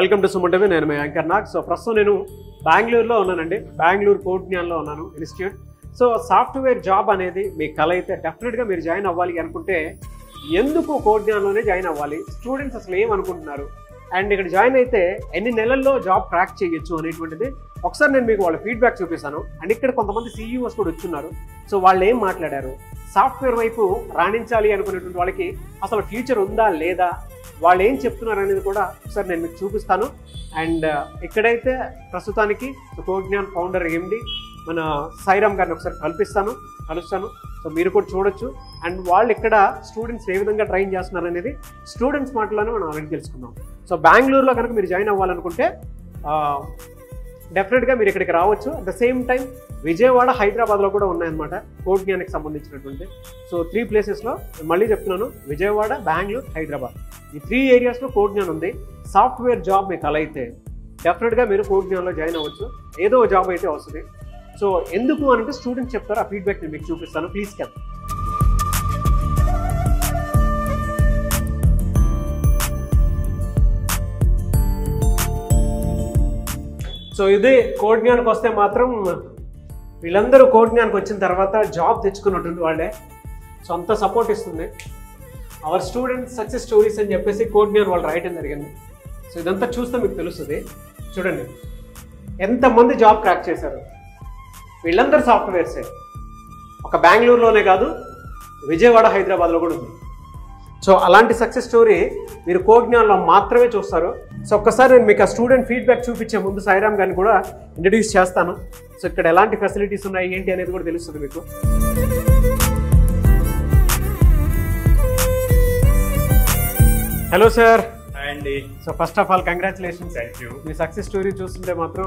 Welcome to సుమంటవి నేను మీ anchor Nag so ప్రస్తుతం నేను బెంగళూరులో ఉన్నానండి బెంగళూరు కోట్జ్ఞాన్లో ఉన్నాను ఇన్స్టిట్యూట్ సో సాఫ్ట్వేర్ జాబ్ అనేది మీ కల అయితే డెఫినెట్గా మీరు జాయిన్ అవ్వాలి అనుకుంటే ఎందుకు కోట్జ్ఞాన్లోనే జాయిన్ అవ్వాలి స్టూడెంట్స్ అసలు ఏమనుకుంటున్నారు అండ్ ఇక్కడ జాయిన్ అయితే ఎన్ని నెలల్లో జాబ్ క్రాక్ చేయొచ్చు అనేటువంటిది ఒకసారి నేను మీకు వాళ్ళ ఫీడ్బ్యాక్ చూపిస్తాను అండ్ ఇక్కడ కొంతమంది సీఈఓస్ కూడా వచ్చున్నారు సో వాళ్ళు ఏం మాట్లాడారు సాఫ్ట్వేర్ వైపు రాణించాలి అనుకునేటువంటి వాళ్ళకి అసలు ఫ్యూచర్ ఉందా లేదా వాళ్ళు ఏం చెప్తున్నారు అనేది కూడా ఒకసారి నేను మీకు చూపిస్తాను అండ్ ఇక్కడైతే ప్రస్తుతానికి కోజ్ఞాన్ ఫౌండర్ ఎండి మన సాయిరామ్ గారిని ఒకసారి కల్పిస్తాను కలుస్తాను సో మీరు కూడా చూడొచ్చు అండ్ వాళ్ళు ఇక్కడ స్టూడెంట్స్ ఏ విధంగా ట్రైన్ చేస్తున్నారు అనేది స్టూడెంట్స్ మాటలోనే మనం అడిగి తెలుసుకుందాం సో బెంగళూరులో కనుక మీరు జాయిన్ అవ్వాలనుకుంటే డెఫినెట్గా మీరు ఇక్కడికి రావచ్చు at the same time Vijayawada హైదరాబాద్లో కూడా ఉన్నాయన్నమాట కోడ్ జ్ఞానికి సంబంధించినటువంటి సో త్రీ ప్లేసెస్లో మళ్ళీ చెప్తున్నాను విజయవాడ బెంగళూరు హైదరాబాద్ ఈ త్రీ ఏరియాస్లో కోడ్ జ్ఞాన్ ఉంది సాఫ్ట్వేర్ జాబ్ మీకు అలా అయితే డెఫినెట్గా మీరు కోడ్ జ్ఞాన్లో జాయిన్ అవ్వచ్చు ఏదో జాబ్ అయితే వస్తుంది సో ఎందుకు అంటే స్టూడెంట్స్ చెప్తారు ఆ ఫీడ్బ్యాక్ నేను మీకు చూపిస్తాను ప్లీజ్ కెన్ సో ఇది కోడ్ జ్ఞానికి వస్తే మాత్రం వీళ్ళందరూ కోడ్ జ్ఞానికి వచ్చిన తర్వాత జాబ్ తెచ్చుకున్నటువంటి వాళ్ళే సో అంత సపోర్ట్ ఇస్తుంది అవర్ స్టూడెంట్స్ సక్సెస్ స్టోరీస్ అని చెప్పేసి కోడ్ జ్ఞాన్ వాళ్ళు రాయటం జరిగింది సో ఇదంతా చూస్తే మీకు తెలుస్తుంది చూడండి ఎంతమంది జాబ్ క్రాక్ చేశారు వీళ్ళందరూ సాఫ్ట్వేర్సే ఒక బెంగళూరులోనే కాదు విజయవాడ హైదరాబాద్లో కూడా ఉంది సో అలాంటి సక్సెస్ స్టోరీ మీరు కోజ్ఞాన్లో మాత్రమే చూస్తారు సో ఒక్కసారి నేను మీకు ఆ స్టూడెంట్ ఫీడ్బ్యాక్ చూపించే ముందు సాయిరామ్ గారిని కూడా ఇంట్రడ్యూస్ చేస్తాను సో ఇక్కడ ఎలాంటి ఫెసిలిటీస్ ఉన్నాయి ఏంటి అనేది కూడా తెలుస్తుంది మీకు హలో సార్ అండి so first of all congratulations thank you మీ సక్సెస్ స్టోరీ చూస్తుంటే మాత్రం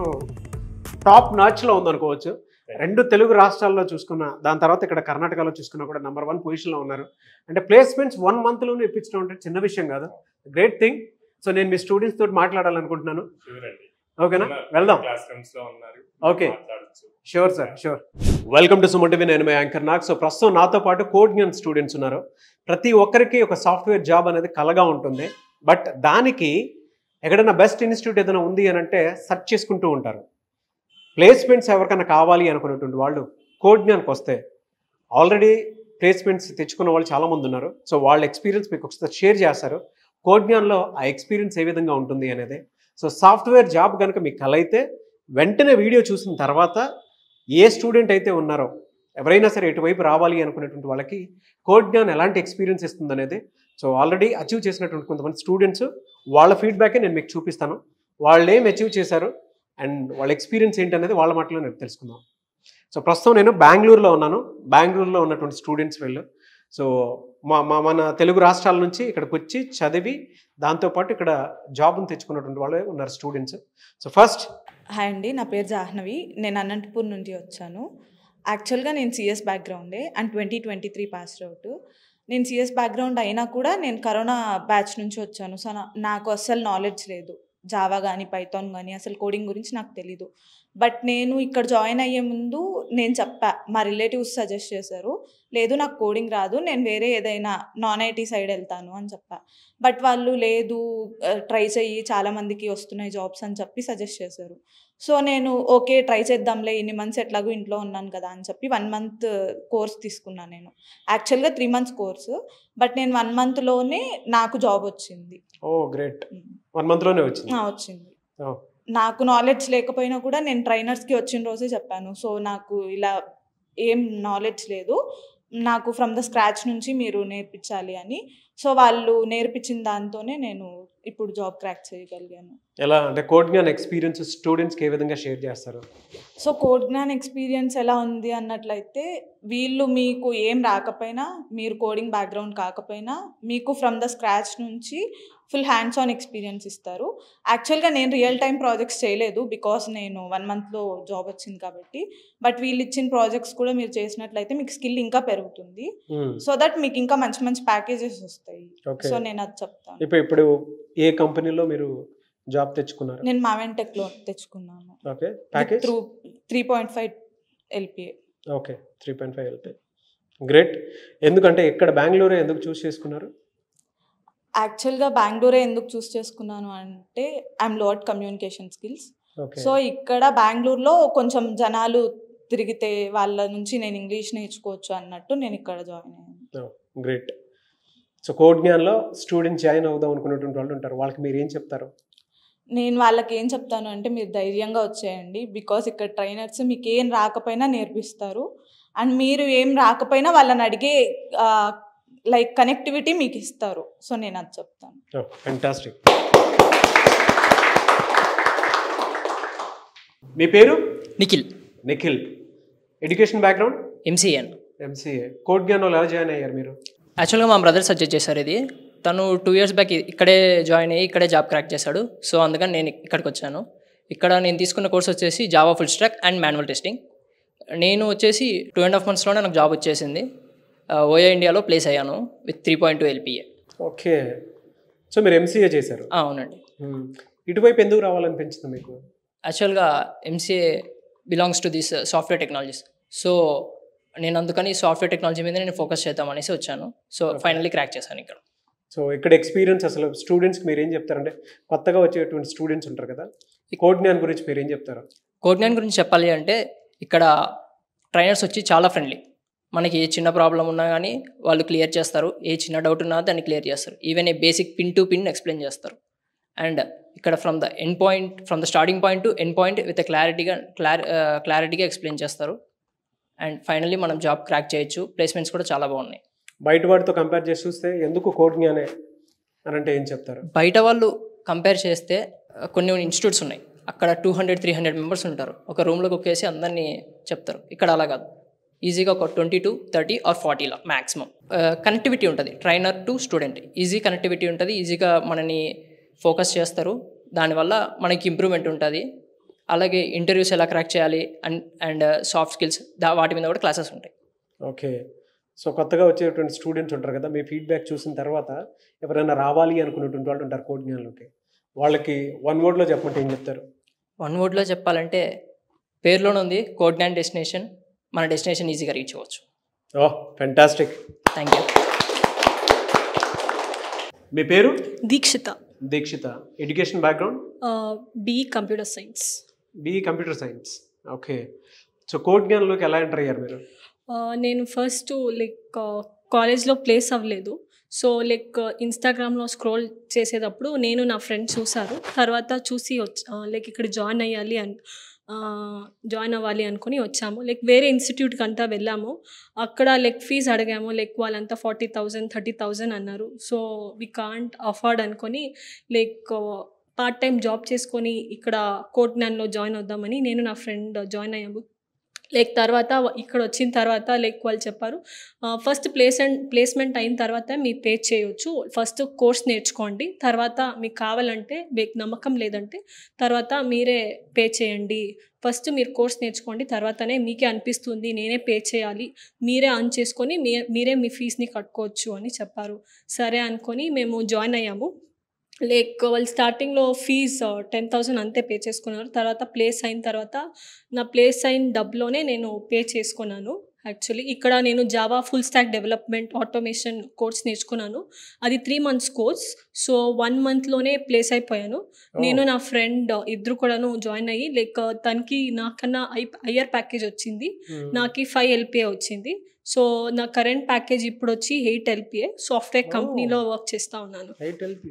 టాప్ నాచ్లో ఉందనుకోవచ్చు రెండు తెలుగు రాష్ట్రాల్లో చూసుకున్న దాని తర్వాత ఇక్కడ కర్ణాటకలో చూసుకున్నా కూడా నెంబర్ వన్ పొజిషన్లో ఉన్నారు అంటే ప్లేస్మెంట్స్ వన్ మంత్లోనే ఇప్పించడం అంటే చిన్న విషయం కాదు గ్రేట్ థింగ్ సో నేను మీ స్టూడెంట్స్ తోటి మాట్లాడాలనుకుంటున్నాను షూర్ అండి ఓకేనా వెళ్దాం క్లాస్ రూమ్స్ లో ఉన్నారు Okay. మాట్లాడొచ్చు sure sir sure welcome to Suman TV నేను మీ యాంకర్ నాగ్ సో ప్రస్తుతం నాతో పాటు కోడ్ జ్ఞాన్ స్టూడెంట్స్ ఉన్నారు ప్రతి ఒక్కరికి ఒక సాఫ్ట్వేర్ జాబ్ అనేది కలగా ఉంటుంది బట్ దానికి ఎక్కడైనా బెస్ట్ ఇన్స్టిట్యూట్ ఏదైనా ఉంది అని అంటే సెర్చ్ చేసుకుంటూ ఉంటారు ప్లేస్మెంట్స్ ఎవరికైనా కావాలి అనుకునేటువంటి వాళ్ళు కోడ్ జ్ఞాన్కి వస్తే ఆల్రెడీ ప్లేస్మెంట్స్ తెచ్చుకున్న వాళ్ళు చాలామంది ఉన్నారు సో వాళ్ళ ఎక్స్పీరియన్స్ మీకు ఒకసారి షేర్ చేస్తారు కోడ్ జ్ఞాన్లో ఆ ఎక్స్పీరియన్స్ ఏ విధంగా ఉంటుంది అనేది సో సాఫ్ట్వేర్ జాబ్ కనుక మీకు కల అయితే వెంటనే వీడియో చూసిన తర్వాత ఏ స్టూడెంట్ అయితే ఉన్నారో ఎవరైనా సరే ఎటువైపు రావాలి అనుకునేటువంటి వాళ్ళకి కోడ్ జ్ఞాన్ ఎలాంటి ఎక్స్పీరియన్స్ ఇస్తుంది అనేది సో ఆల్రెడీ అచీవ్ చేసినటువంటి కొంతమంది స్టూడెంట్స్ వాళ్ళ ఫీడ్బ్యాకే నేను మీకు చూపిస్తాను వాళ్ళు ఏం అచీవ్ చేశారు అండ్ వాళ్ళ ఎక్స్పీరియన్స్ ఏంటి అనేది వాళ్ళ మాటలో నేను తెలుసుకుందాం సో ప్రస్తుతం నేను బెంగళూరులో ఉన్నాను బెంగళూరులో ఉన్నటువంటి స్టూడెంట్స్ వెళ్ళు సో మా మా మన తెలుగు రాష్ట్రాల నుంచి ఇక్కడికి వచ్చి చదివి దాంతోపాటు ఇక్కడ జాబ్ని తెచ్చుకున్నటువంటి వాళ్ళే ఉన్నారు స్టూడెంట్స్ సో ఫస్ట్ హాయ్ అండి నా పేరు జాహ్నవి నేను అనంతపూర్ నుండి వచ్చాను యాక్చువల్గా నేను సిఎస్ బ్యాక్గ్రౌండే and twenty twenty three pass out నేను సిఎస్ బ్యాక్గ్రౌండ్ అయినా కూడా నేను కరోనా బ్యాచ్ నుంచి వచ్చాను సో నా- నాకు అస్సలు నాలెడ్జ్ లేదు జావా కానీ పైథాన్ కానీ అసలు కోడింగ్ గురించి నాకు తెలీదు బట్ నేను ఇక్కడ జాయిన్ అయ్యే ముందు నేను చెప్పా మా రిలేటివ్స్ సజెస్ట్ చేశారు లేదు నాకు కోడింగ్ రాదు నేను వేరే ఏదైనా నాన్ ఐటీ సైడ్ వెళ్తాను అని చెప్పా బట్ వాళ్ళు లేదు ట్రై చెయ్యి చాలా మందికి వస్తున్నాయి జాబ్స్ అని చెప్పి సజెస్ట్ చేశారు సో నేను ఓకే ట్రై చేద్దాంలే ఇన్ని మంత్స్ ఎట్లాగో ఇంట్లో ఉన్నాను కదా అని చెప్పి వన్ మంత్ కోర్స్ తీసుకున్నాను నేను యాక్చువల్గా త్రీ మంత్స్ కోర్సు బట్ నేను వన్ మంత్లోనే నాకు జాబ్ వచ్చింది ఓ గ్రేట్ వన్ మంత్లోనే వచ్చింది ఆ, వచ్చింది ఓ, నాకు నాలెడ్జ్ లేకపోయినా కూడా నేను ట్రైనర్స్కి వచ్చిన రోజే చెప్పాను సో నాకు ఇలా ఏం నాలెడ్జ్ లేదు నాకు ఫ్రమ్ ద స్క్రాచ్ నుంచి మీరు నేర్పించాలి అని సో వాళ్ళు నేర్పించిన దాంతోనే నేను ఇప్పుడు జాబ్ క్రాక్ చేయగలిగాను ఎలా అంటే కోడ్ జ్ఞాన్ ఎక్స్పీరియన్స్ స్టూడెంట్స్కి ఏ విధంగా షేర్ చేస్తారు సో కోడ్ జ్ఞాన్ ఎక్స్పీరియన్స్ ఎలా ఉంది అన్నట్లయితే వీళ్ళు మీకు ఏం రాకపోయినా మీరు కోడింగ్ బ్యాక్గ్రౌండ్ కాకపోయినా మీకు ఫ్రమ్ ద స్క్రాచ్ నుంచి ఫుల్ హ్యాండ్స్ ఆన్ ఎక్స్పీరియన్స్ ఇస్తారు యాక్చువల్గా నేను రియల్ టైం ప్రాజెక్ట్స్ చేయలేదు బికాస్ నేను వన్ మంత్లో జాబ్ వచ్చింది కాబట్టి బట్ వీళ్ళు ఇచ్చిన ప్రాజెక్ట్స్ కూడా మీరు చేసినట్లయితే మీకు స్కిల్ ఇంకా పెరుగుతుంది సో దట్ మీకు ఇంకా మంచి మంచి ప్యాకేజెస్ వస్తాయి ఓకే సో నేను అది చెప్తాను ఇప్పుడు ఇప్పుడు ఏ కంపెనీలో మీరు జాబ్ తెచ్చుకున్నారు నేను మావెన్ టెక్లో తెచ్చుకున్నాను okay package through three point five LPA okay three point five వెళ్తాయి గ్రేట్ ఎందుకంటే ఇక్కడ బెంగళూరు ఎందుకు చూస్ చేసుకున్నారు యాక్చువల్గా బెంగళూరే ఎందుకు చూస్ చేసుకున్నాను అంటే I'm lot communication skills okay so ఇక్కడ బెంగళూరులో కొంచెం జనాలు తిరిగితే వాళ్ళ నుంచి నేను ఇంగ్లీష్ నేర్చుకోవచ్చు అన్నట్టు నేను ఇక్కడ జాయిన్ అయ్యాను గ్రేట్ సో కోడ్ జ్ఞాన్లో స్టూడెంట్ జాయిన్ అవుదాం అనుకున్నటువంటి వాళ్ళు ఉంటారు వాళ్ళకి మీరు ఏం చెప్తారు నేను వాళ్ళకి ఏం చెప్తాను అంటే మీరు ధైర్యంగా వచ్చేయండి బికాస్ ఇక్కడ ట్రైనర్స్ మీకు ఏం రాకపోయినా నేర్పిస్తారు అండ్ మీరు ఏం రాకపోయినా వాళ్ళని అడిగే లైక్ కనెక్టివిటీ మీకు ఇస్తారు సో నేను అది చెప్తాను ఫెంటాస్టిక్ మీ పేరు Nikhil Nikhil education background MCN MCA code జ్ఞానంలో ఎలా జాయిన్ అయ్యారు మీరు యాక్చువల్గా మా బ్రదర్ సజెస్ట్ చేశారు ఇది తను టూ ఇయర్స్ బ్యాక్ ఇక్కడే జాయిన్ అయ్యి ఇక్కడే జాబ్ క్రాక్ చేశాడు సో అందుకని నేను ఇక్కడికి వచ్చాను ఇక్కడ నేను తీసుకున్న కోర్స్ వచ్చేసి Java full stack and manual testing నేను వచ్చేసి టూ అండ్ హాఫ్ మంత్స్లోనే నాకు జాబ్ వచ్చేసింది ఓయా ఇండియాలో ప్లేస్ అయ్యాను with three point two LPA okay so మీరు ఎంసీఏ చేశారు అవునండి Hmm. ఇటువైపు ఎందుకు రావాలనిపించింది మీకు యాక్చువల్గా MCA belongs to this software technologies so నేను అందుకని సాఫ్ట్వేర్ టెక్నాలజీ మీద నేను ఫోకస్ చేద్దాం అనేసి వచ్చాను సో ఫైనల్లీ క్రాక్ చేశాను ఇక్కడ సో ఇక్కడ ఎక్స్పీరియన్స్ అసలు స్టూడెంట్స్కి మీరు ఏం చెప్తారంటే కొత్తగా వచ్చేటువంటి స్టూడెంట్స్ ఉంటారు కదా ఈ కోడ్ జ్ఞాన్ గురించి మీరు ఏం చెప్తారు కోడ్ఞాన్ గురించి చెప్పాలి అంటే ఇక్కడ ట్రైనర్స్ వచ్చి చాలా ఫ్రెండ్లీ మనకి ఏ చిన్న ప్రాబ్లం ఉన్నా కానీ వాళ్ళు క్లియర్ చేస్తారు ఏ చిన్న డౌట్ ఉన్నా దాన్ని క్లియర్ చేస్తారు even a basic pin to pin explain చేస్తారు అండ్ ఇక్కడ from the end point from the starting point to end point with క్లారిటీగా క్లారి క్లారిటీగా ఎక్స్ప్లెయిన్ చేస్తారు అండ్ ఫైనల్లీ మనం జాబ్ క్రాక్ చేయొచ్చు ప్లేస్మెంట్స్ కూడా చాలా బాగున్నాయి బయట వాటితో కంపేర్ చేసి చూస్తే ఎందుకు కోడ్ జ్ఞానే అని అంటే ఏం చెప్తారు బయట వాళ్ళు కంపేర్ చేస్తే ఆ, కొన్ని ఇన్స్టిట్యూట్స్ ఉన్నాయి అక్కడ two hundred three hundred members ఉంటారు ఒక రూమ్లోకి ఒకేసి అందరినీ చెప్తారు ఇక్కడ అలా కాదు ఈజీగా ఒక ట్వంటీ టు థర్టీ ఆర్ ఫార్టీలా మ్యాక్సిమం కనెక్టివిటీ ఉంటుంది trainer to student easy connectivity ఉంటుంది ఈజీగా మనని ఫోకస్ చేస్తారు దానివల్ల మనకి ఇంప్రూవ్మెంట్ ఉంటుంది అలాగే ఇంటర్వ్యూస్ ఎలా క్రాక్ చేయాలి అండ్ అండ్ సాఫ్ట్ స్కిల్స్ దా వాటి మీద కూడా క్లాసెస్ ఉంటాయి ఓకే సో కొత్తగా వచ్చేటువంటి స్టూడెంట్స్ ఉంటారు కదా మీ ఫీడ్బ్యాక్ చూసిన తర్వాత ఎవరైనా రావాలి అనుకునేటువంటి వాళ్ళు ఉంటారు కోడ్ జ్ఞానంలోకి వాళ్ళకి వన్ వర్డ్లో చెప్పమంటే ఏం చెప్తారు వన్ వర్డ్లో చెప్పాలంటే పేరులోనే ఉంది కోడ్ అండ్ డెస్టినేషన్ మన డెస్టినేషన్ ఈజీగా రీచ్ అవ్వచ్చు ఓ ఫెంటాస్టిక్ థ్యాంక్ యూ మీ పేరు Dikshita Dikshita education background B computer science B computer science okay so code జ్ఞానంలోకి ఎలా ఎంటర్ అయ్యారు మీరు నేను ఫస్ట్ లైక్ కాలేజ్లో ప్లేస్ అవ్వలేదు సో లైక్ ఇన్స్టాగ్రామ్లో స్క్రోల్ చేసేటప్పుడు నేను నా ఫ్రెండ్ చూసారు తర్వాత చూసి వచ్చి లైక్ ఇక్కడ జాయిన్ అయ్యాలి అని జాయిన్ అవ్వాలి అనుకుని వచ్చాము లైక్ వేరే ఇన్స్టిట్యూట్కి అంతా వెళ్ళాము అక్కడ లైక్ ఫీజ్ అడిగాము లైక్ వాళ్ళంతా ఫార్టీ థౌజండ్ థర్టీ థౌజండ్ అన్నారు సో వి కాంట్ అఫోర్డ్ అనుకొని లైక్ పార్ట్ టైం జాబ్ చేసుకొని ఇక్కడ కోట్నాన్లో జాయిన్ అవుదామని నేను నా ఫ్రెండ్ జాయిన్ అయ్యాము లైక్ తర్వాత ఇక్కడ వచ్చిన తర్వాత లైక్ వాళ్ళు చెప్పారు ఫస్ట్ ప్లేస్ అండ్ ప్లేస్మెంట్ అయిన తర్వాత మీరు పే చేయొచ్చు ఫస్ట్ కోర్స్ నేర్చుకోండి తర్వాత మీకు కావాలంటే మీకు నమ్మకం లేదంటే తర్వాత మీరే పే చేయండి ఫస్ట్ మీరు కోర్స్ నేర్చుకోండి తర్వాతనే మీకే అనిపిస్తుంది నేనే పే చేయాలి మీరే అన్ చేసుకొని మీ మీరే మీ ఫీజుని కట్టుకోవచ్చు అని చెప్పారు సరే అనుకొని మేము జాయిన్ అయ్యాము లైక్ వాళ్ళు స్టార్టింగ్లో ఫీజ్ టెన్ థౌసండ్ అంతే పే చేసుకున్నారు తర్వాత ప్లేస్ అయిన తర్వాత నా ప్లేస్ అయిన డబ్బులోనే నేను పే చేసుకున్నాను యాక్చువల్లీ ఇక్కడ నేను Java full stack development automation course నేర్చుకున్నాను అది three months course so one మంత్లోనే ప్లేస్ అయిపోయాను నేను నా ఫ్రెండ్ ఇద్దరు కూడాను జాయిన్ అయ్యి లైక్ తనకి నాకన్నా ఐ హయ్యర్ ప్యాకేజ్ వచ్చింది నాకు ఫైవ్ ఎల్పిఏ వచ్చింది సో నా కరెంట్ ప్యాకేజ్ ఇప్పుడు వచ్చి ఎయిట్ ఎల్పిఏ సాఫ్ట్వేర్ Oh. కంపెనీలో వర్క్ చేస్తూ ఉన్నాను ఎయిట్ ఎల్పి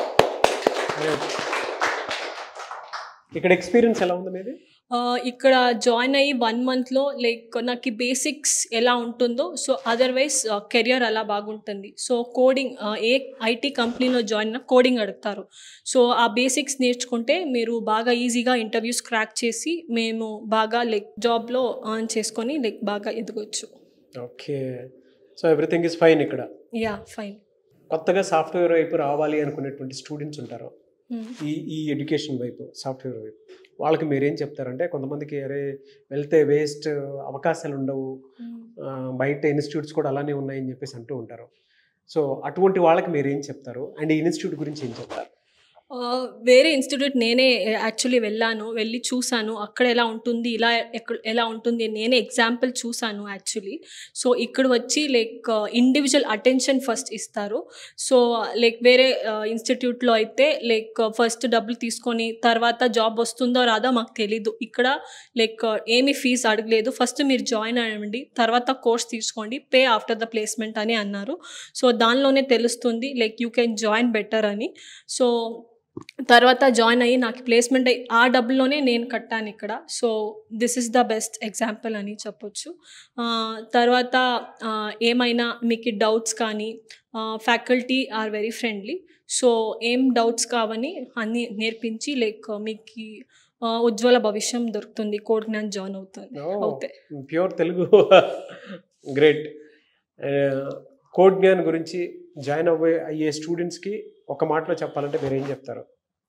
ఇక్కడ ఎక్స్పీరియన్స్ ఎలా ఉంది మీది ఆ, ఇక్కడ జాయిన్ అయ్యి వన్ మంత్లో లైక్ నాకు బేసిక్స్ ఎలా ఉంటుందో సో అదర్వైజ్ కెరియర్ అలా బాగుంటుంది సో కోడింగ్ ఏ ఐటీ కంపెనీలో జాయిన్ అయినా కోడింగ్ అడుగుతారు సో ఆ బేసిక్స్ నేర్చుకుంటే మీరు బాగా ఈజీగా ఇంటర్వ్యూస్ క్రాక్ చేసి మేము బాగా లైక్ జాబ్లో ఆన్ చేసుకొని లైక్ బాగా ఎదగొచ్చు okay so everything is fine ఇక్కడ యా ఫైన్ కొత్తగా సాఫ్ట్వేర్ వైపు రావాలి అనుకునేటువంటి స్టూడెంట్స్ ఉంటారు ఈ ఈ ఎడ్యుకేషన్ వైపు సాఫ్ట్వేర్ వైపు వాళ్ళకి మీరేం చెప్తారంటే కొంతమందికి అరే వెళ్తే వేస్ట్ అవకాశాలు ఉండవు ఆ, బయట ఇన్స్టిట్యూట్స్ కూడా అలానే ఉన్నాయని చెప్పేసి అంటూ ఉంటారు సో అటువంటి వాళ్ళకి మీరు ఏం చెప్తారు అండ్ ఈ ఇన్స్టిట్యూట్ గురించి ఏం చెప్తారు ఆ, వేరే ఇన్స్టిట్యూట్ నేనే యాక్చువల్లీ వెళ్ళాను వెళ్ళి చూశాను అక్కడ ఎలా ఉంటుంది ఇలా ఎక్కడ ఎలా ఉంటుంది నేనే ఎగ్జాంపుల్ చూశాను యాక్చువల్లీ సో ఇక్కడ వచ్చి లైక్ ఇండివిజువల్ అటెన్షన్ ఫస్ట్ ఇస్తారు సో లైక్ వేరే ఇన్స్టిట్యూట్లో అయితే లైక్ ఫస్ట్ డబ్బులు తీసుకొని తర్వాత జాబ్ వస్తుందో రాదో మాకు తెలీదు ఇక్కడ లైక్ ఏమి ఫీజు అడగలేదు ఫస్ట్ మీరు జాయిన్ అవ్వండి తర్వాత కోర్స్ తీసుకోండి పే ఆఫ్టర్ ద ప్లేస్మెంట్ అని అన్నారు సో దానిలోనే తెలుస్తుంది like you can join better అని సో తర్వాత జాయిన్ అయ్యి నాకు ప్లేస్మెంట్ అయ్యి ఆ డబ్బుల్లోనే నేను కట్టాను ఇక్కడ so this is the best example అని చెప్పొచ్చు ఆ, తర్వాత ఆ, ఏమైనా మీకు డౌట్స్ కానీ faculty are very friendly so ఏం డౌట్స్ కావని అన్నీ నేర్పించి లైక్ మీకు ఆ, ఉజ్వల భవిష్యం దొరుకుతుంది కోడ్ జ్ఞాన్ జాయిన్ అవుతుంది అవుతాయి pure Telugu great code Gnan గురించి జాయిన్ అవ్వే అయ్యే స్టూడెంట్స్కి ఒక మాటలో చెప్పాలంటే మీరు ఏం చెప్తారు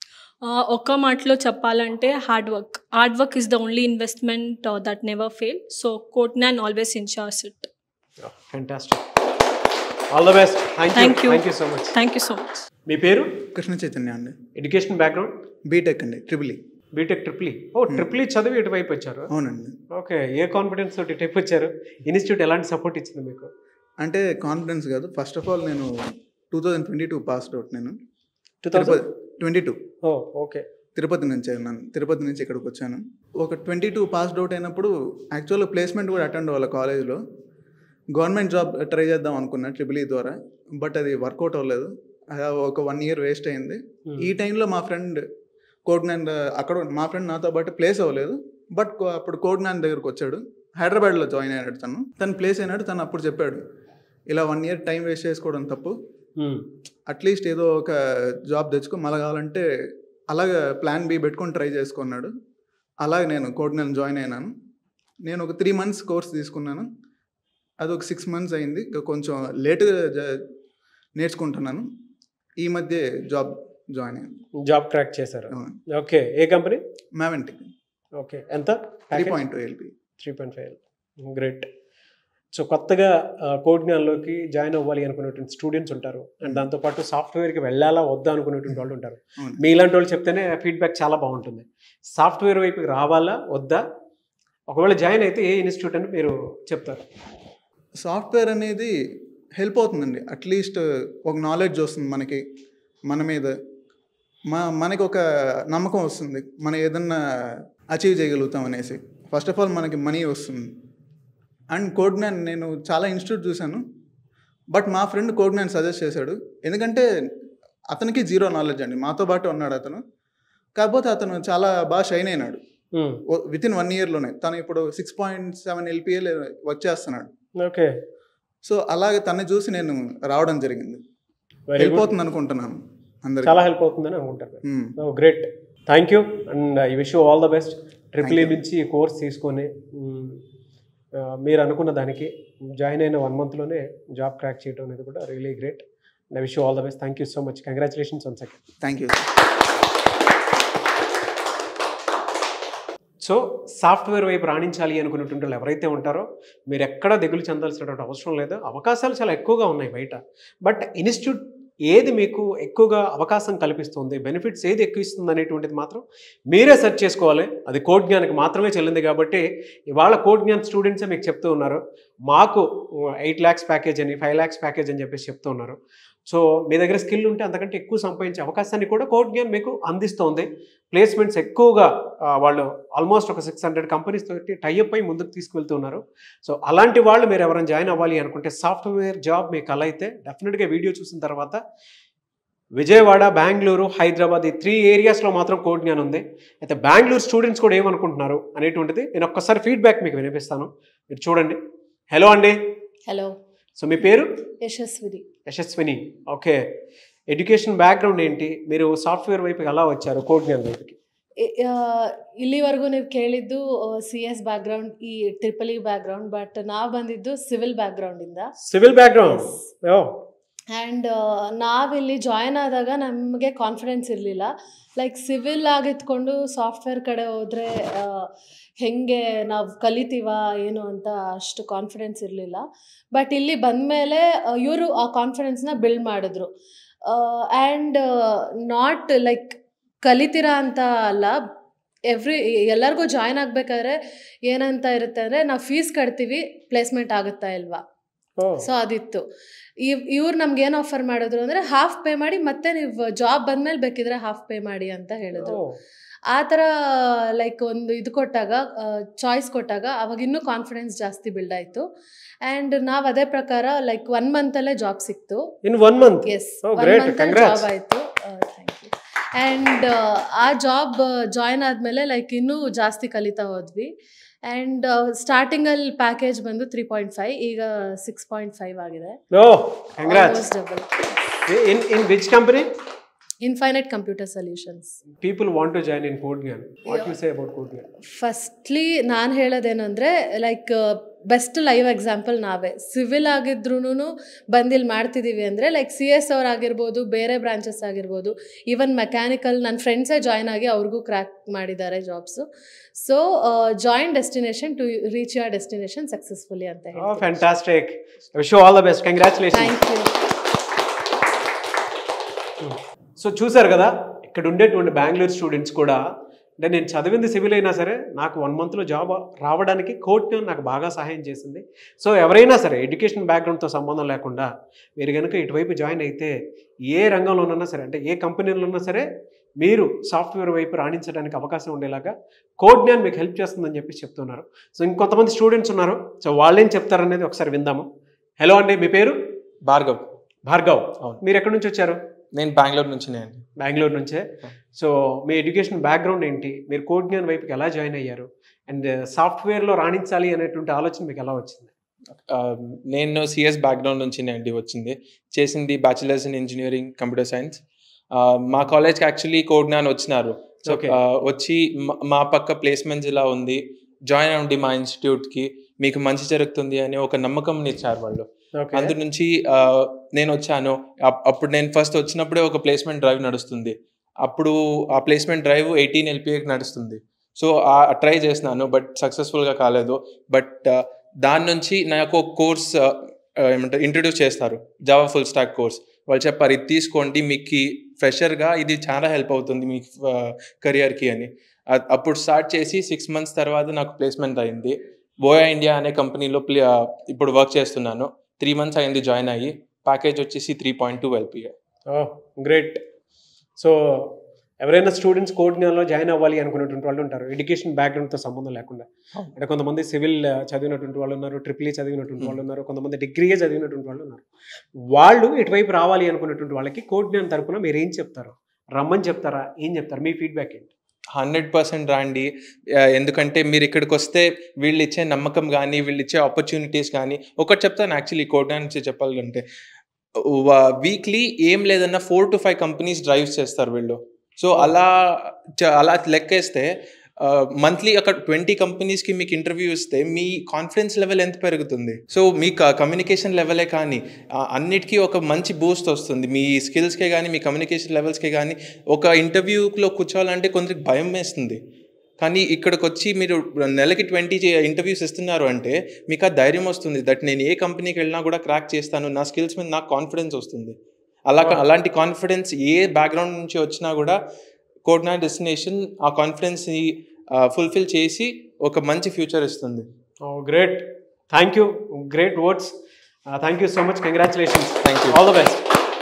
ఆ, ఒక్క మాటలో చెప్పాలంటే hard work hard work is the only investment that never fail so code Gnan always insures it fantastic all the best thank Thank యూ you. Thank you so much thank you so much మీ పేరు కృష్ణ చైతన్య అండి education background BTech అండి triple E BTech triple O triple చదివి ఇటువైపు వచ్చారు అవునండి okay a confidence తోటి ఇటువైపు వచ్చారు ఇన్స్టిట్యూట్ ఎలాంటి సపోర్ట్ ఇచ్చింది మీకు అంటే కాన్ఫిడెన్స్ కాదు ఫస్ట్ ఆఫ్ ఆల్ నేను two thousand twenty two passed out నేను two Tirupati twenty two oh okay Tirupati నుంచి ఉన్నాను తిరుపతి నుంచి ఇక్కడికి వచ్చాను ఒక ట్వంటీ టూ పాస్డ్ అవుట్ అయినప్పుడు యాక్చువల్గా ప్లేస్మెంట్ కూడా అటెండ్ అవ్వాలి కాలేజ్లో గవర్నమెంట్ జాబ్ ట్రై చేద్దాం అనుకున్నా ట్రిపుల్ ఈ ద్వారా బట్ అది వర్కౌట్ అవ్వలేదు అది ఒక వన్ ఇయర్ వేస్ట్ అయింది ఈ టైంలో మా ఫ్రెండ్ కోడ్ నాన్ అక్కడ మా ఫ్రెండ్ నాతో పాటు ప్లేస్ అవ్వలేదు బట్ కో- అప్పుడు కోడ్ నాన్ దగ్గరకు వచ్చాడు హైదరాబాద్లో జాయిన్ అయినాడు తను తను ప్లేస్ అయినాడు తను అప్పుడు చెప్పాడు ఇలా వన్ ఇయర్ టైం వేస్ట్ చేసుకోవడం తప్పు అట్లీస్ట్ ఏదో ఒక జాబ్ తెచ్చుకో మళ్ళీ కావాలంటే అలాగే ప్లాన్ బి పెట్టుకొని ట్రై చేసుకున్నాడు అలాగే నేను కోడ్ నేను జాయిన్ అయినాను నేను ఒక త్రీ మంత్స్ కోర్స్ తీసుకున్నాను అది ఒక సిక్స్ మంత్స్ అయింది ఇంకా కొంచెం లేట్గా జ- నేర్చుకుంటున్నాను ఈ మధ్య జాబ్ జాయిన్ అయ్యాను జాబ్ క్రాక్ చేశారు ఓకే ఏ కంపెనీ మ్యావెంటిక్ ఓకే ఎంత three point two LP three point five great so కొత్తగా కోడ్ జ్ఞానంలోకి జాయిన్ అవ్వాలి అనుకునేటువంటి స్టూడెంట్స్ ఉంటారు అండ్ దాంతోపాటు సాఫ్ట్వేర్కి వెళ్ళాలా వద్దా అనుకునేటువంటి వాళ్ళు ఉంటారు అవును. మీ ఇలాంటి వాళ్ళు చెప్తేనే ఫీడ్బ్యాక్ చాలా బాగుంటుంది సాఫ్ట్వేర్ వైపుకి రావాలా వద్దా ఒకవేళ జాయిన్ అయితే ఏ ఇన్స్టిట్యూట్ అని మీరు చెప్తారు సాఫ్ట్వేర్ అనేది హెల్ప్ అవుతుందండి అట్లీస్ట్ ఒక నాలెడ్జ్ వస్తుంది మనకి మన మీద మా మనకి ఒక నమ్మకం వస్తుంది మనం ఏదన్నా అచీవ్ చేయగలుగుతాం అనేసి ఫస్ట్ ఆఫ్ ఆల్ మనకి మనీ వస్తుంది అండ్ కోడ్ జ్ఞాన్ నేను చాలా ఇన్స్టిట్యూట్ చూశాను బట్ మా ఫ్రెండ్ కోడ్ జ్ఞాన్ సజెస్ట్ చేశాడు ఎందుకంటే అతనికి జీరో నాలెడ్జ్ అండి మాతో పాటు ఉన్నాడు అతను కాకపోతే అతను చాలా బాగా షైన్ అయినాడు విత్ ఇన్ వన్ ఇయర్లోనే తను ఇప్పుడు సిక్స్ పాయింట్ సెవెన్ ఎల్పిఎల్ వచ్చేస్తున్నాడు ఓకే సో అలాగే తన్ని చూసి నేను రావడం జరిగింది వెరీ గుడ్ వెళ్ళిపోతుంది అనుకుంటున్నాను అందరికి చాలా హెల్ప్ అవుతుందని అనుకుంటారు great thank you and I wish you all the best triple E Thank you. నుంచి కోర్స్ తీసుకొని మ్, ఆ, మీరు అనుకున్న దానికి జాయిన్ అయిన వన్ మంత్లోనే జాబ్ క్రాక్ చేయడం అనేది కూడా really great I wish you all the best thank you so much congratulations one second thank you so software వైపు రాణించాలి అనుకునేటువంటి వాళ్ళు ఎవరైతే ఉంటారో మీరు ఎక్కడ దిగులు చెందాల్సినటువంటి అవసరం లేదు అవకాశాలు చాలా ఎక్కువగా ఉన్నాయి బయట బట్ ఇన్స్టిట్యూట్ ఏది మీకు ఎక్కువగా అవకాశం కల్పిస్తుంది బెనిఫిట్స్ ఏది ఎక్కువ ఇస్తుంది అనేటువంటిది మాత్రం మీరే సెర్చ్ చేసుకోవాలి అది కోడ్ జ్ఞానికి మాత్రమే చెల్లింది కాబట్టి ఇవాళ కోడ్ జ్ఞాన్ స్టూడెంట్సే మీకు చెప్తూ ఉన్నారు మాకు ఎయిట్ ల్యాక్స్ ప్యాకేజ్ అని ఫైవ్ ల్యాక్స్ ప్యాకేజ్ అని చెప్పేసి చెప్తూ ఉన్నారు సో మీ దగ్గర స్కిల్ ఉంటే అంతకంటే ఎక్కువ సంపాదించే అవకాశాన్ని కూడా కోడ్ జ్ఞాన్ మీకు అందిస్తోంది ప్లేస్మెంట్స్ ఎక్కువగా ఆ, వాళ్ళు ఆల్మోస్ట్ ఒక సిక్స్ హండ్రెడ్ కంపెనీస్ తోటి టైఅప్ అయి ముందుకు తీసుకువెళ్తున్నారు సో అలాంటి వాళ్ళు మీరు ఎవరైనా జాయిన్ అవ్వాలి అనుకుంటే సాఫ్ట్వేర్ జాబ్ మీకు అలా అయితే డెఫినెట్గా వీడియో చూసిన తర్వాత విజయవాడ బెంగళూరు హైదరాబాద్ ఈ త్రీ ఏరియాస్లో మాత్రం కోడ్ జ్ఞానం ఉంది అయితే బెంగళూరు స్టూడెంట్స్ కూడా ఏమనుకుంటున్నారు అనేటువంటిది నేను ఒక్కసారి ఫీడ్బ్యాక్ మీకు వినిపిస్తాను మీరు చూడండి హలో అండి హలో సో మీ పేరు Yashaswini Yashaswini okay education background ఏంటి మీరు ಸಾಫ್ಟ್ವೇರ್ వైపుకి ఎలా వచ్చారు ಕೋಡ್ ಜ್ಞಾನ వైపుకి ಇ- ಆ, ಇಲ್ಲಿವರೆಗೂ ನೀವು ಕೇಳಿದ್ದು ಸಿ ಎಸ್ ಬ್ಯಾಕ್ಗ್ರೌಂಡ್ ಈ ಟ್ರಿಪಲ್ ಇ ಬ್ಯಾಕ್ಗ್ರೌಂಡ್ ಬಟ್ ನಾವು ಬಂದಿದ್ದು ಸಿವಿಲ್ ಬ್ಯಾಕ್ಗ್ರೌಂಡಿಂದ ಸಿವಿಲ್ ಬ್ಯಾಕ್ಗ್ರೌಂಡ್ ಓ ಆ್ಯಂಡ್ ನಾವಿಲ್ಲಿ ಜಾಯ್ನ್ ಆದಾಗ ನಮಗೆ ಕಾನ್ಫಿಡೆನ್ಸ್ ಇರಲಿಲ್ಲ ಲೈಕ್ ಸಿವಿಲ್ ಆಗಿತ್ಕೊಂಡು ಸಾಫ್ಟ್ವೇರ್ ಕಡೆ ಹೋದರೆ ಹೆಂಗೆ ನಾವು ಕಲಿತೀವ ಏನು ಅಂತ ಅಷ್ಟು ಕಾನ್ಫಿಡೆನ್ಸ್ ಇರಲಿಲ್ಲ ಬಟ್ ಇಲ್ಲಿ ಬಂದಮೇಲೆ ಇವರು ಆ ಕಾನ್ಫಿಡೆನ್ಸ್ನ ಬಿಲ್ಡ್ ಮಾಡಿದ್ರು ಆ್ಯಂಡ್ ನಾಟ್ ಲೈಕ್ ಕಲಿತೀರಾ ಅಂತ ಅಲ್ಲ ಎವ್ರಿ ಎಲ್ಲರಿಗೂ ಜಾಯ್ನ್ ಆಗಬೇಕಾದ್ರೆ ಏನಂತ ಇರುತ್ತೆ ಅಂದರೆ ನಾವು ಫೀಸ್ ಕಟ್ತೀವಿ ಪ್ಲೇಸ್ಮೆಂಟ್ ಆಗುತ್ತಾ ಇಲ್ವಾ ಸೊ ಅದಿತ್ತು ಇವ್ ಇವ್ರು ನಮ್ಗೆ ಏನು ಆಫರ್ ಮಾಡಿದ್ರು ಅಂದರೆ ಹಾಫ್ ಪೇ ಮಾಡಿ ಮತ್ತೆ ನೀವು ಜಾಬ್ ಬಂದ್ಮೇಲೆ ಬೇಕಿದ್ರೆ ಹಾಫ್ ಪೇ ಮಾಡಿ ಅಂತ ಹೇಳಿದ್ರು ಆ ಥರ ಲೈಕ್ ಒಂದು ಇದು ಕೊಟ್ಟಾಗ ಚಾಯ್ಸ್ ಕೊಟ್ಟಾಗ ಅವಾಗ ಇನ್ನೂ ಕಾನ್ಫಿಡೆನ್ಸ್ ಜಾಸ್ತಿ ಬಿಲ್ಡ್ ಆಯಿತು ಆ್ಯಂಡ್ ನಾವು ಅದೇ ಪ್ರಕಾರ ಲೈಕ್ ಒನ್ ಮಂತಲ್ಲೇ ಜಾಬ್ ಸಿಕ್ತು in one month yes Oh, one great. Month Congrats. Job ಆಯಿತು ಥ್ಯಾಂಕ್ ಯು ಆ್ಯಂಡ್ ಆ ಜಾಬ್ ಜಾಯ್ನ್ ಆದಮೇಲೆ ಲೈಕ್ ಇನ್ನೂ ಜಾಸ್ತಿ ಕಲಿತಾ ಹೋದ್ವಿ ಆ್ಯಂಡ್ ಸ್ಟಾರ್ಟಿಂಗಲ್ಲಿ ಪ್ಯಾಕೇಜ್ ಬಂದು ತ್ರೀ ಪಾಯಿಂಟ್ ಫೈವ್ ಈಗ ಸಿಕ್ಸ್ ಪಾಯಿಂಟ್ ಫೈವ್ ಆಗಿದೆ oh congrats double in in which company infinite computer solutions people want to join in code Gnan what you say about code Gnan firstly ನಾನು ಹೇಳೋದೇನೆಂದರೆ ಲೈಕ್ ಬೆಸ್ಟ್ ಲೈವ್ ಎಕ್ಸಾಂಪಲ್ ನಾವೇ civil ಆಗಿದ್ರೂ ಬಂದಿಲ್ಲಿ ಮಾಡ್ತಿದ್ದೀವಿ ಅಂದರೆ like C S ಅವ್ರು ಆಗಿರ್ಬೋದು ಬೇರೆ ಬ್ರಾಂಚಸ್ ಆಗಿರ್ಬೋದು ಈವನ್ ಮೆಕ್ಯಾನಿಕಲ್ ನನ್ನ ಫ್ರೆಂಡ್ಸೇ ಜಾಯ್ನ್ ಆಗಿ ಅವ್ರಿಗೂ ಕ್ರ್ಯಾಕ್ ಮಾಡಿದ್ದಾರೆ jobs so join destination to reach your destination successfully ಅಂತ Oh, ಹೇಳಿ fantastic. Wish you all the best. Congratulations. Thank you so చూసారు కదా ఇక్కడ ఉండేటువంటి బెంగళూరు స్టూడెంట్స్ కూడా అంటే నేను చదివింది సివిల్ అయినా సరే నాకు వన్ మంత్లో జాబ్ రావడానికి కోర్టు నాకు బాగా సహాయం చేసింది సో ఎవరైనా సరే ఎడ్యుకేషన్ బ్యాక్గ్రౌండ్తో సంబంధం లేకుండా మీరు కనుక ఇటువైపు జాయిన్ అయితే ఏ రంగంలోనన్నా సరే అంటే ఏ కంపెనీలో ఉన్నా సరే మీరు సాఫ్ట్వేర్ వైపు రాణించడానికి అవకాశం ఉండేలాగా కోడ్ జ్ఞాన్ మీకు హెల్ప్ చేస్తుందని చెప్పి చెప్తున్నారు సో ఇంకొంతమంది స్టూడెంట్స్ ఉన్నారు సో వాళ్ళేం చెప్తారనేది ఒకసారి విందాము హలో అండి మీ పేరు భార్గవ్ భార్గవ్ అవును. మీరు ఎక్కడి నుంచి వచ్చారు నేను బెంగళూరు నుంచి నేను బెంగళూరు నుంచే సో మీ ఎడ్యుకేషన్ బ్యాక్గ్రౌండ్ ఏంటి మీరు కోడ్ జ్ఞాన్ వైపుకి ఎలా జాయిన్ అయ్యారు అండ్ సాఫ్ట్వేర్లో రాణించాలి అనేటువంటి ఆలోచన మీకు ఎలా వచ్చింది ఆ, నేను సిఎస్ బ్యాక్గ్రౌండ్ నుంచి నేను వచ్చింది చేసింది bachelors in engineering computer science ఆ, మా కాలేజ్కి యాక్చువల్లీ కోడ్ జ్ఞాన్ వచ్చినారు సో Okay. ఆ, వచ్చి మా- మా పక్క ప్లేస్మెంట్స్ ఇలా ఉంది జాయిన్ అవ్వండి మా ఇన్స్టిట్యూట్కి మీకు మంచి జరుగుతుంది అని ఒక నమ్మకం ఇచ్చారు వాళ్ళు అందు నుంచి ఆ, నేను వచ్చాను అప్- అప్పుడు నేను ఫస్ట్ వచ్చినప్పుడే ఒక ప్లేస్మెంట్ డ్రైవ్ నడుస్తుంది అప్పుడు ఆ ప్లేస్మెంట్ డ్రైవ్ ఎయిటీన్ ఎల్పిఏకి నడుస్తుంది సో ఆ ట్రై చేసినాను బట్ సక్సెస్ఫుల్గా కాలేదు బట్ దాని నుంచి నాకు ఒక కోర్స్ ఏమంటారు ఇంట్రడ్యూస్ చేస్తారు జావా ఫుల్ స్టాక్ కోర్స్ వాళ్ళు చెప్పారు ఇది తీసుకోండి మీకు ఫ్రెషర్గా ఇది చాలా హెల్ప్ అవుతుంది మీ కెరియర్కి అని అ- అప్పుడు స్టార్ట్ చేసి సిక్స్ మంత్స్ తర్వాత నాకు ప్లేస్మెంట్ అయింది బోయా ఇండియా అనే కంపెనీలో ప్లే ఇప్పుడు వర్క్ చేస్తున్నాను త్రీ మంత్స్ అయింది జాయిన్ అయ్యి ప్యాకేజ్ వచ్చేసి three point two LPA great so ఎవరైనా స్టూడెంట్స్ కోడ్ జ్ఞానంలో జాయిన్ అవ్వాలి అనుకునేటువంటి వాళ్ళు ఉంటారు ఎడ్యుకేషన్ బ్యాక్గ్రౌండ్తో సంబంధం లేకుండా అవును. అంటే కొంతమంది సివిల్ చదివినటువంటి వాళ్ళు ఉన్నారు ట్రిపుల్ చదివినటువంటి వాళ్ళు ఉన్నారు కొంతమంది డిగ్రీయే చదివినటువంటి వాళ్ళు ఉన్నారు వాళ్ళు ఇటువైపు రావాలి అనుకునేటువంటి వాళ్ళకి కోడ్ జ్ఞానం తరపున మీరు ఏం చెప్తారు రమ్మని చెప్తారా ఏం చెప్తారు మీ ఫీడ్బ్యాక్ ఏంటి హండ్రెడ్ పర్సెంట్ రాండి ఆ, ఎందుకంటే మీరు ఇక్కడికి వస్తే వీళ్ళు ఇచ్చే నమ్మకం కానీ వీళ్ళు ఇచ్చే ఆపర్చునిటీస్ కానీ ఒకటి చెప్తాను యాక్చువల్లీ కోడ్ నుంచి చెప్పాలంటే వీక్లీ ఏం లేదన్నా four to five companies drives చేస్తారు వీళ్ళు సో అలా చ- అలా లెక్కేస్తే మంత్లీ అక్కడ ట్వంటీ కంపెనీస్కి మీకు ఇంటర్వ్యూ ఇస్తే మీ కాన్ఫిడెన్స్ లెవెల్ ఎంత పెరుగుతుంది సో మీ కమ్యూనికేషన్ లెవెలే కానీ ఆ, అన్నిటికీ ఒక మంచి బూస్ట్ వస్తుంది మీ స్కిల్స్కే కానీ మీ కమ్యూనికేషన్ లెవెల్స్కే కానీ ఒక ఇంటర్వ్యూలో కూర్చోవాలంటే కొందరికి భయం వేస్తుంది కానీ ఇక్కడికి వచ్చి మీరు నెలకి ట్వంటీ ఇంటర్వ్యూస్ ఇస్తున్నారు అంటే మీకు ఆ ధైర్యం వస్తుంది దట్ నేను ఏ కంపెనీకి వెళ్ళినా కూడా క్రాక్ చేస్తాను నా స్కిల్స్ మీద నాకు కాన్ఫిడెన్స్ వస్తుంది అలా అలాంటి కాన్ఫిడెన్స్ ఏ బ్యాక్గ్రౌండ్ నుంచి వచ్చినా కూడా కోడ్నా డెస్టినేషన్ ఆ కాన్ఫిడెన్స్ని ఫుల్ఫిల్ చేసి ఒక మంచి ఫ్యూచర్ ఇస్తుంది great thank you great words thank you so much congratulations thank you all the best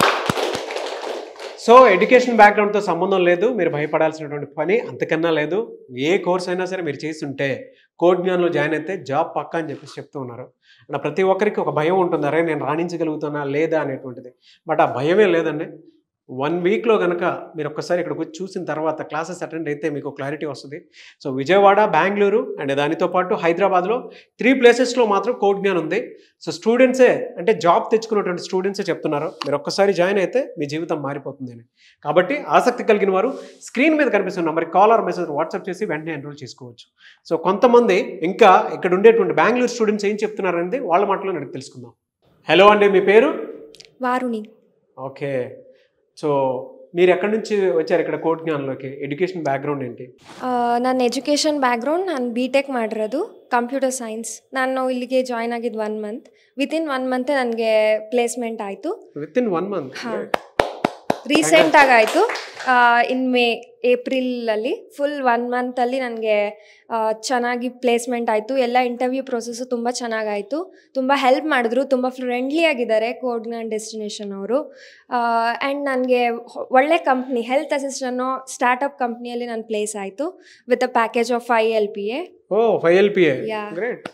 so education బ్యాక్గ్రౌండ్తో సంబంధం లేదు మీరు భయపడాల్సినటువంటి పని అంతకన్నా లేదు ఏ కోర్స్ అయినా సరే మీరు చేస్తుంటే కోడ్ జ్ఞానంలో జాయిన్ అయితే జాబ్ పక్కా అని చెప్పేసి చెప్తూ ఉన్నారు అంటే ప్రతి ఒక్కరికి ఒక భయం ఉంటుంది అరే నేను రాణించగలుగుతానా లేదా అనేటువంటిది బట్ ఆ భయమే లేదండి వన్ వీక్లో కనుక మీరు ఒక్కసారి ఇక్కడికి వచ్చి చూసిన తర్వాత క్లాసెస్ అటెండ్ అయితే మీకు క్లారిటీ వస్తుంది సో విజయవాడ బెంగళూరు అండ్ దానితో పాటు హైదరాబాద్లో త్రీ ప్లేసెస్లో మాత్రం కోడ్ జ్ఞానం ఉంది సో స్టూడెంట్సే అంటే జాబ్ తెచ్చుకున్నటువంటి స్టూడెంట్సే చెప్తున్నారు మీరు ఒక్కసారి జాయిన్ అయితే మీ జీవితం మారిపోతుంది అని కాబట్టి ఆసక్తి కలిగిన వారు స్క్రీన్ మీద కనిపిస్తున్న నెంబర్కి కాల్ ఆర్ మెసేజ్ వాట్సాప్ చేసి వెంటనే ఎన్రోల్ చేసుకోవచ్చు సో కొంతమంది ఇంకా ఇక్కడ ఉండేటువంటి బెంగళూరు స్టూడెంట్స్ ఏం చెప్తున్నారు అనేది వాళ్ళ మాటలో నేను తెలుసుకుందాం హలో అండి మీ పేరు వారుని ఓకే సో మీరు ఎక్కడి నుంచి వచ్చారు ఇక్కడ కోడ్ జ్ఞానంలోకి ఎడ్యుకేషన్ బ్యాక్గ్రౌండ్ ఏంటి ಆ, ನನ್ನ ಎಜುಕೇಷನ್ ಬ್ಯಾಕ್ಗ್ರೌಂಡ್ ನಾನು ಬಿ ಟೆಕ್ ಮಾಡಿರೋದು ಕಂಪ್ಯೂಟರ್ ಸೈನ್ಸ್ ನಾನು ಇಲ್ಲಿಗೆ ಜಾಯ್ನ್ ಆಗಿದ್ದು one month within one month ನನಗೆ ಪ್ಲೇಸ್ಮೆಂಟ್ ಆಯಿತು ವಿತ್ ಇನ್ ಒನ್ ಮಂತ್ ಹಾ. ರೀಸೆಂಟಾಗಿ ಆಯಿತು ಇನ್ ಮೇ ಏಪ್ರಿಲಲ್ಲಿ ಫುಲ್ ಒನ್ ಮಂತಲ್ಲಿ ನನಗೆ ಚೆನ್ನಾಗಿ ಪ್ಲೇಸ್ಮೆಂಟ್ ಆಯಿತು ಎಲ್ಲ ಇಂಟರ್ವ್ಯೂ ಪ್ರೊಸೆಸ್ಸು ತುಂಬ ಚೆನ್ನಾಗಾಯಿತು ತುಂಬ ಹೆಲ್ಪ್ ಮಾಡಿದ್ರು ತುಂಬ ಫ್ರೆಂಡ್ಲಿ ಆಗಿದ್ದಾರೆ ಕೋಡ್ನಾನ್ ಡೆಸ್ಟಿನೇಷನ್ ಅವರು ಆ್ಯಂಡ್ ನನಗೆ ಒಳ್ಳೆ ಕಂಪ್ನಿ ಹೆಲ್ತ್ ಅಸಿಸ್ಟನ್ನೋ ಸ್ಟಾರ್ಟಪ್ ಕಂಪ್ನಿಯಲ್ಲಿ ನನ್ನ ಪ್ಲೇಸ್ ಆಯಿತು with a package of five L P A oh five L P A Yeah. Great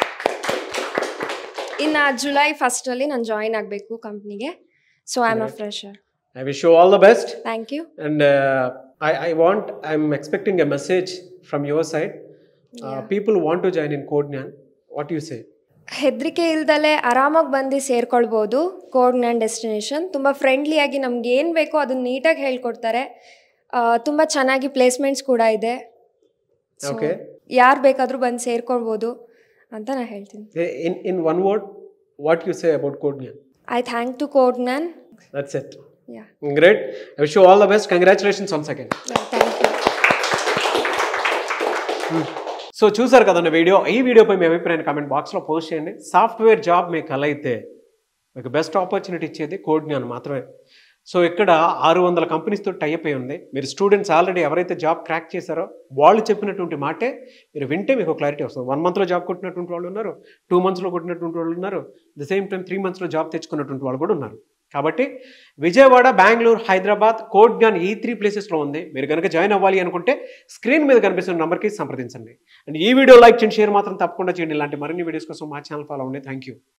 ಇನ್ನು ಜುಲೈ ಫಸ್ಟಲ್ಲಿ ನಾನು ಜಾಯಿನ್ ಆಗಬೇಕು ಕಂಪ್ನಿಗೆ so I am a fresher I wish you all the best thank you And uh, I, I want, I'm expecting a message from your side. Uh, people want to join in Codenyan. What do you say? ಹೆದರಿಕೆ ಇಲ್ದಲೆ ಆರಾಮಾಗಿ ಬಂದು ಸೇರ್ಕೊಳ್ಬೋದು code and destination ತುಂಬ ಫ್ರೆಂಡ್ಲಿಯಾಗಿ ನಮ್ಗೆ ಏನು ಬೇಕೋ ಅದನ್ನ ನೀಟಾಗಿ ಹೇಳ್ಕೊಡ್ತಾರೆ ತುಂಬ ಚೆನ್ನಾಗಿ ಪ್ಲೇಸ್ಮೆಂಟ್ಸ್ ಕೂಡ ಇದೆ Okay. ಯಾರು ಬೇಕಾದರೂ ಬಂದು ಸೇರ್ಕೊಳ್ಬೋದು ಅಂತ ನಾನು ಹೇಳ್ತೀನಿ Eh, In, in one word, what you say about Codenyan? I thank to code Gnan That's it. Yeah Great. I wish you all the best. Congratulations once again. Thank you so చూసారు కదండి video ఈ వీడియోపై మీ అభిప్రాయాన్ని comment బాక్స్లో post చేయండి software job మీకు అలా అయితే మీకు బెస్ట్ ఆపర్చునిటీ ఇచ్చేది కోడ్ జ్ఞానం మాత్రమే సో ఇక్కడ ఆరు వందల కంపెనీస్తో టైప్ అయి ఉంది మీరు స్టూడెంట్స్ ఆల్రెడీ ఎవరైతే జాబ్ క్రాక్ చేశారో వాళ్ళు చెప్పినటువంటి మాటే మీరు వింటే మీకు క్లారిటీ వస్తుంది వన్ మంత్లో జాబ్ కొట్టినటువంటి వాళ్ళు ఉన్నారు టూ మంత్స్లో కొట్టినటువంటి వాళ్ళు ఉన్నారు ద సేమ్ టైం త్రీ మంత్స్లో జాబ్ తెచ్చుకున్నటువంటి వాళ్ళు కూడా ఉన్నారు కాబట్టి విజయవాడ బెంగళూరు హైదరాబాద్ కోడ్ జ్ఞాన్ ఈ త్రీ ప్లేసెస్లో ఉంది మీరు కనుక జాయిన్ అవ్వాలి అనుకుంటే స్క్రీన్ మీద కనిపిస్తున్న నెంబర్కి సంప్రదించండి అండ్ ఈ వీడియో లైక్ చేయండి షేర్ మాత్రం తప్పకుండా చేయండి ఇలాంటి మరిన్ని వీడియోస్ కోసం మా ఛానల్ ఫాలో అవ్వండి థ్యాంక్ యూ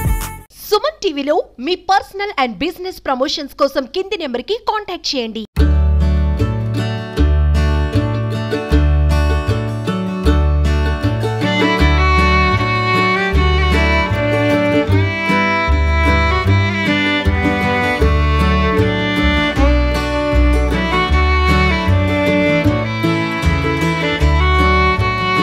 సుమన్ టీవీలో మీ పర్సనల్ అండ్ బిజినెస్ ప్రమోషన్స్ కోసం కింది నెంబర్కి కాంటాక్ట్ చేయండి